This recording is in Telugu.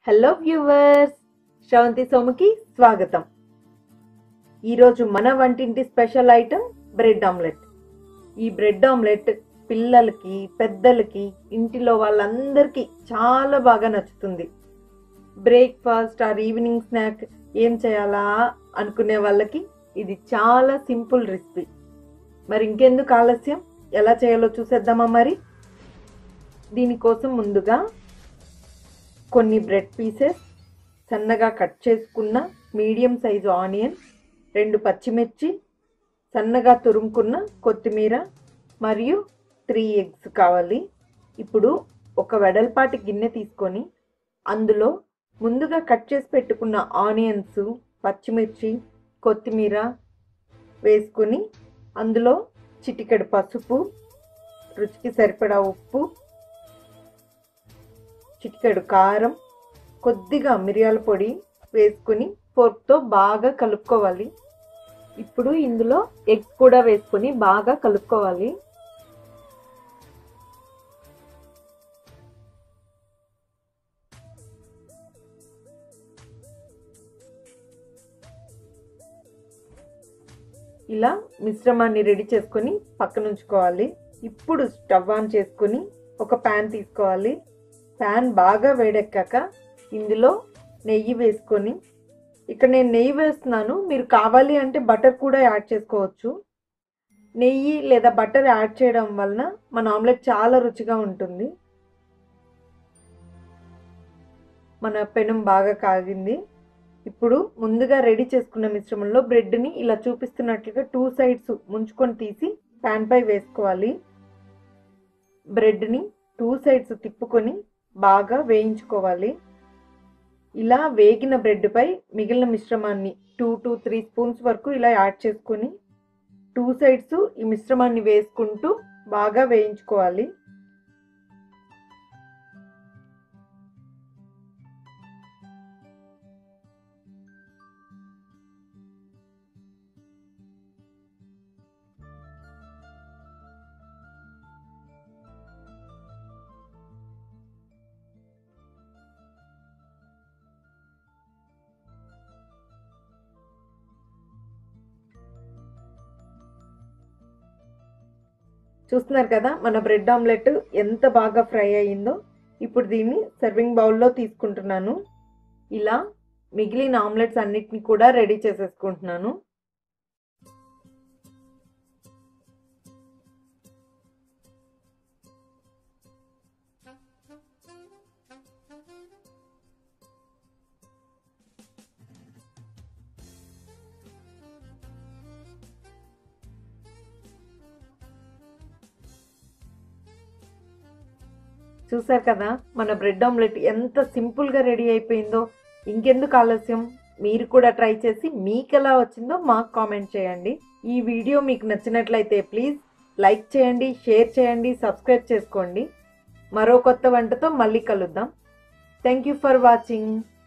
హలో వ్యూవర్స్ శ్రవంతి సోముకి స్వాగతం ఈరోజు మన వంటింటి స్పెషల్ ఐటమ్ బ్రెడ్ ఆమ్లెట్ ఈ బ్రెడ్ ఆమ్లెట్ పిల్లలకి పెద్దలకి ఇంటిలో వాళ్ళందరికీ చాలా బాగా నచ్చుతుంది బ్రేక్ఫాస్ట్ ఆర్ ఈవినింగ్ స్నాక్ ఏం చేయాలా అనుకునే వాళ్ళకి ఇది చాలా సింపుల్ రెసిపీ మరి ఇంకెందుకు ఆలస్యం ఎలా చేయాలో చూసేద్దామా మరి దీనికోసం ముందుగా కొన్ని బ్రెడ్ పీసెస్ సన్నగా కట్ చేసుకున్న మీడియం సైజు ఆనియన్ రెండు పచ్చిమిర్చి సన్నగా తురుముకున్న కొత్తిమీర మరియు త్రీ ఎగ్స్ కావాలి ఇప్పుడు ఒక వెడల్పాటి గిన్నె తీసుకొని అందులో ముందుగా కట్ చేసి పెట్టుకున్న ఆనియన్స్ పచ్చిమిర్చి కొత్తిమీర వేసుకొని అందులో చిటికెడు పసుపు రుచికి సరిపడా ఉప్పు చిటికెడు కారం కొద్దిగా మిరియాల పొడి వేసుకుని ఫోర్క్తో బాగా కలుపుకోవాలి ఇప్పుడు ఇందులో ఎగ్స్ కూడా వేసుకొని బాగా కలుపుకోవాలి ఇలా మిశ్రమాన్ని రెడీ చేసుకొని పక్కన ఉంచుకోవాలి ఇప్పుడు స్టవ్ ఆన్ చేసుకొని ఒక ప్యాన్ తీసుకోవాలి ప్యాన్ బాగా వేడెక్కాక ఇందులో నెయ్యి వేసుకొని ఇక్కడ నేను నెయ్యి వేస్తున్నాను మీరు కావాలి అంటే బటర్ కూడా యాడ్ చేసుకోవచ్చు నెయ్యి లేదా బటర్ యాడ్ చేయడం వలన మన ఆమ్లెట్ చాలా రుచిగా ఉంటుంది మన పెనం బాగా కాగింది ఇప్పుడు ముందుగా రెడీ చేసుకున్న మిశ్రమంలో బ్రెడ్ని ఇలా చూపిస్తున్నట్లుగా టూ సైడ్స్ ముంచుకొని తీసి ప్యాన్ పై వేసుకోవాలి బ్రెడ్ని టూ సైడ్స్ తిప్పుకొని బాగా వేయించుకోవాలి ఇలా వేగిన బ్రెడ్పై మిగిలిన మిశ్రమాన్ని టూ టు త్రీ స్పూన్స్ వరకు ఇలా యాడ్ చేసుకొని టూ సైడ్స్ ఈ మిశ్రమాన్ని వేసుకుంటూ బాగా వేయించుకోవాలి చూస్తున్నారు కదా మన బ్రెడ్ ఆమ్లెట్ ఎంత బాగా ఫ్రై అయ్యిందో ఇప్పుడు దీన్ని సర్వింగ్ బౌల్లో తీసుకుంటున్నాను ఇలా మిగిలిన ఆమ్లెట్స్ అన్నిటిని కూడా రెడీ చేసేసుకుంటున్నాను చూసారు కదా మన బ్రెడ్ ఆమ్లెట్ ఎంత సింపుల్గా రెడీ అయిపోయిందో ఇంకెందుకు ఆలస్యం మీరు కూడా ట్రై చేసి మీకు ఎలా వచ్చిందో మాకు కామెంట్ చేయండి ఈ వీడియో మీకు నచ్చినట్లయితే ప్లీజ్ లైక్ చేయండి షేర్ చేయండి సబ్స్క్రైబ్ చేసుకోండి మరో కొత్త వంటతో మళ్ళీ కలుద్దాం థ్యాంక్ యూ ఫర్ వాచింగ్